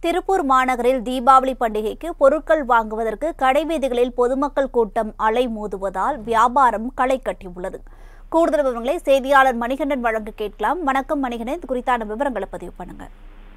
திருப்பூர் மாநகரில் தீபாவளி பண்டிகைக்கு பொருட்கள் வாங்குவதற்கு கடைவீதிகளில் பொதுமக்கள் கூட்டம் அலைமோதுவதால் வியாபாரம் களை கட்டியுள்ளது கூடுதல் விவரங்களை செய்தியாளர் மணிகண்டன் வழங்க கேட்கலாம் வணக்கம் மணிகண்டன் இது குறித்தான விவரங்களை பதிவு பண்ணுங்க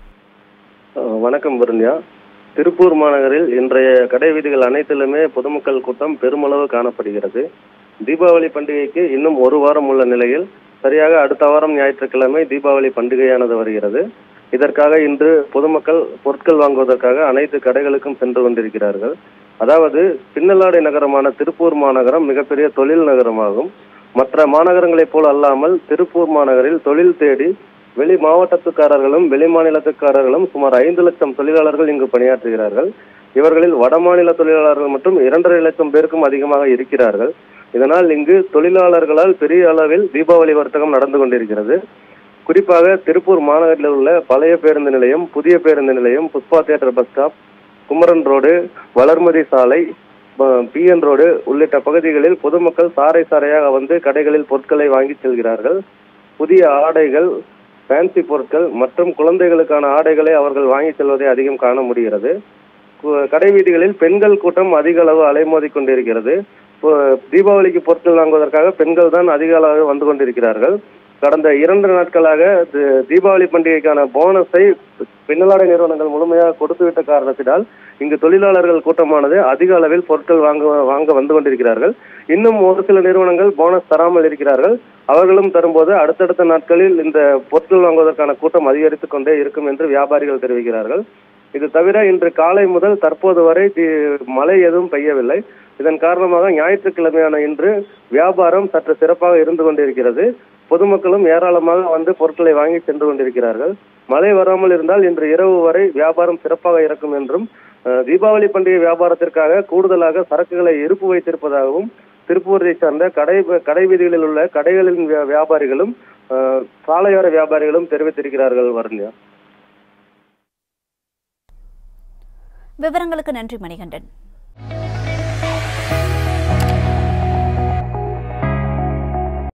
அஹ் வணக்கம் வருண்யா திருப்பூர் மாநகரில் இன்றைய கடை வீதிகள் அனைத்திலுமே பொதுமக்கள் கூட்டம் பெருமளவு காணப்படுகிறது தீபாவளி பண்டிகைக்கு இன்னும் ஒரு வாரம் உள்ள நிலையில் சரியாக அடுத்த வாரம் ஞாயிற்றுக்கிழமை தீபாவளி பண்டிகையானது வருகிறது இதற்காக இன்று பொதுமக்கள் பொருட்கள் வாங்குவதற்காக அனைத்து கடைகளுக்கும் சென்று கொண்டிருக்கிறார்கள் அதாவது பின்னலாடை நகரமான திருப்பூர் மாநகரம் மிகப்பெரிய தொழில் நகரமாகும் மற்ற மாநகரங்களைப் போல் அல்லாமல் திருப்பூர் மாநகரில் தொழில் தேடி வெளி மாவட்டத்துக்காரர்களும் வெளி மாநிலத்துக்காரர்களும் சுமார் ஐந்து லட்சம் தொழிலாளர்கள் இங்கு பணியாற்றுகிறார்கள் இவர்களில் வடமாநில தொழிலாளர்கள் மட்டும் இரண்டரை லட்சம் பேருக்கும் அதிகமாக இருக்கிறார்கள் இதனால் இங்கு தொழிலாளர்களால் பெரிய அளவில் தீபாவளி வர்த்தகம் நடந்து கொண்டிருக்கிறது குறிப்பாக திருப்பூர் மாநகரில் உள்ள பழைய பேருந்து நிலையம் புதிய பேருந்து நிலையம் Pushpa theatre bus stop Kumaran road Valarmathi சாலை பிஎன் ரோடு உள்ளிட்ட பகுதிகளில் பொதுமக்கள் சாறை சாறையாக வந்து கடைகளில் பொருட்களை வாங்கி செல்கிறார்கள் புதிய ஆடைகள் ஃபேன்சி பொருட்கள் மற்றும் குழந்தைகளுக்கான ஆடைகளை அவர்கள் வாங்கி செல்வதை அதிகம் காண முடிகிறது கு- கடை வீதிகளில் பெண்கள் கூட்டம் அதிக அளவு அலைமோதி கொண்டிருக்கிறது இப்போ தீபாவளிக்கு பொருட்கள் வாங்குவதற்காக பெண்கள் தான் அதிக அளவு வந்து கொண்டிருக்கிறார்கள் கடந்த இரண்டு நாட்களாக தி- தீபாவளி பண்டிகைக்கான போனஸை பின்னலாடை நிறுவனங்கள் முழுமையாக கொடுத்துவிட்ட காரணத்தினால் இங்கு தொழிலாளர்கள் கூட்டமானது அதிக அளவில் பொருட்கள் வாங்க வாங்க வந்து கொண்டிருக்கிறார்கள் இன்னும் ஒரு சில நிறுவனங்கள் போனஸ் தராமல் இருக்கிறார்கள் அவர்களும் தரும்போது அடுத்தடுத்த நாட்களில் இந்த பொருட்கள் வாங்குவதற்கான கூட்டம் அதிகரித்துக் கொண்டே இருக்கும் என்று வியாபாரிகள் தெரிவிக்கிறார்கள் இது தவிர இன்று காலை முதல் தற்போது வரை தி- மழை எதுவும் பெய்யவில்லை இதன் காரணமாக ஞாயிற்றுக்கிழமையான இன்று வியாபாரம் சற்று சிறப்பாக இருந்து கொண்டிருக்கிறது பொதுமக்களும் ஏராளமாக வந்து பொருட்களை வாங்கி சென்று கொண்டிருக்கிறார்கள் மழை வராமல் இருந்தால் இன்று இரவு வரை வியாபாரம் சிறப்பாக இருக்கும் என்றும் அஹ், தீபாவளி பண்டிகை வியாபாரத்திற்காக கூடுதலாக சரக்குகளை இருப்பு வைத்திருப்பதாகவும் திருப்பூரை சார்ந்த கடை கடை வீதிகளில் உள்ள கடைகளின் வியா- வியாபாரிகளும் அஹ், சாலையோர வியாபாரிகளும் தெரிவித்திருக்கிறார்கள் வருண்யா விவரங்களுக்கு நன்றி மணிகண்டன்